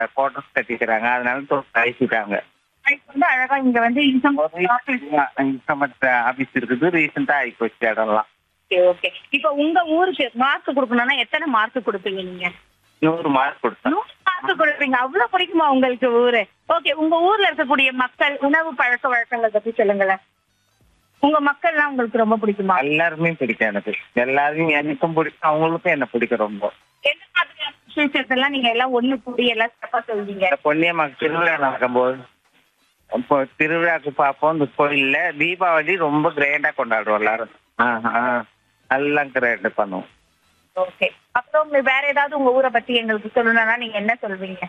Quarters கட்டிக்கிறாங்க அதனால தோப்பு அழிச்சிட்டாங்க இப்ப வந்து அழகா இங்க வந்து இன்கம் இன்கமட் ஆபீஸ் இருக்குது ரீசெண்டா ஆகி போச்சு இடம்லாம் ஓகே இப்ப உங்க ஊருக்கு மார்க் கொடுக்கணும்னா எத்தனை மார்க் கொடுப்பீங்க நீங்க நூறு மார்க் கொடுத்தேன் நூறு மார்க் கொடுப்பீங்க அவ்வளவு பிடிக்குமா உங்களுக்கு ஊரு ஓகே உங்க ஊர்ல இருக்கக்கூடிய மக்கள் உணவு பழக்க வழக்கங்கள் பத்தி சொல்லுங்களேன் உங்க மக்கள்லாம் உங்களுக்கு ரொம்ப பிடிக்குமா எல்லாருமே பிடிக்கும் எனக்கு எல்லாரும் எனக்கும் பிடிக்கும் அவங்களுக்கும் என்ன பிடிக்கும் ரொம்ப எந்த மாதிரியான விசேஷத்தெல்லாம் நீங்க எல்லாம் ஒண்ணு கூடி எல்லாம் சிறப்பா சொல்வீங்க இந்த பொன்னியம்மாக்கு திருவிழா நடக்கும்போது இப்போ திருவிழாக்கு பார்ப்போம் இந்த கோயில்ல தீபாவளி ரொம்ப கிராண்டா கொண்டாடுவோம் எல்லாரும் ஆ, ஆ. எல்லாம் கிராண்ட் பண்ணுவோம் ஓகே அப்புறம் வேற ஏதாவது உங்க ஊரை பத்தி எங்களுக்கு சொல்லணும்னா நீங்க என்ன சொல்வீங்க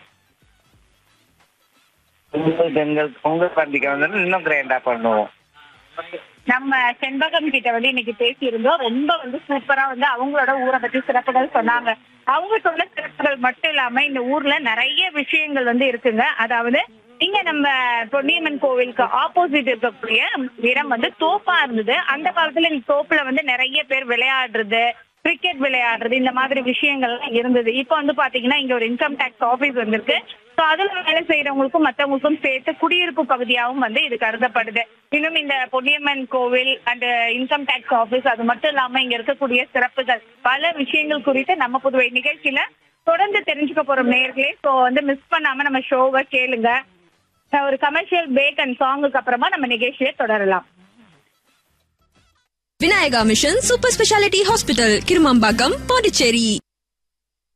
பொங்கல் பொங்கல் பொங்கல் பண்டிகை வந்தாலும் இன்னும் கிராண்டா பண்ணுவோம் நம்ம செண்பகம் கிட்ட வந்து இன்னைக்கு பேசி இருந்தோம் ரொம்ப வந்து சூப்பரா வந்து அவங்களோட ஊரை பத்தி சிறப்புகள் சொன்னாங்க அவங்க சொன்ன சிறப்புகள் மட்டும் இல்லாம இந்த ஊர்ல நிறைய விஷயங்கள் வந்து இருக்குங்க அதாவது இங்க நம்ம பொன்னியம்மன் கோவிலுக்கு ஆப்போசிட் இருக்கக்கூடிய இடம் வந்து தோப்பா இருந்தது அந்த காலத்துல இந்த தோப்புல வந்து நிறைய பேர் விளையாடுறது கிரிக்கெட் விளையாடுறது இந்த மாதிரி விஷயங்கள்லாம் இருந்தது இப்போ வந்து பாத்தீங்கன்னா இங்க ஒரு இன்கம் டேக்ஸ் ஆபீஸ் வந்திருக்கு ஸோ அதுல வேலை செய்யறவங்களுக்கும் மத்தவங்களுக்கும் சேர்த்து குடியிருப்பு பகுதியாகவும் வந்து இது கருதப்படுது இன்னும் இந்த பொன்னியம்மன் கோவில் அந்த இன்கம் டேக்ஸ் ஆபீஸ் அது மட்டும் இல்லாம இங்க இருக்கக்கூடிய சிறப்புகள் பல விஷயங்கள் குறித்து நம்ம புதுவை நிகழ்ச்சியில தொடர்ந்து தெரிஞ்சுக்க போறோம் நேர்களே ஸோ வந்து மிஸ் பண்ணாம நம்ம ஷோவை கேளுங்க ஒரு கமர்ஷியல் பிரேக் அண்ட் சாங்குக்கு அப்புறமா நம்ம நிகழ்ச்சியை தொடரலாம் Vinayaka mission super speciality hospital Kirumampakkam Pondicherry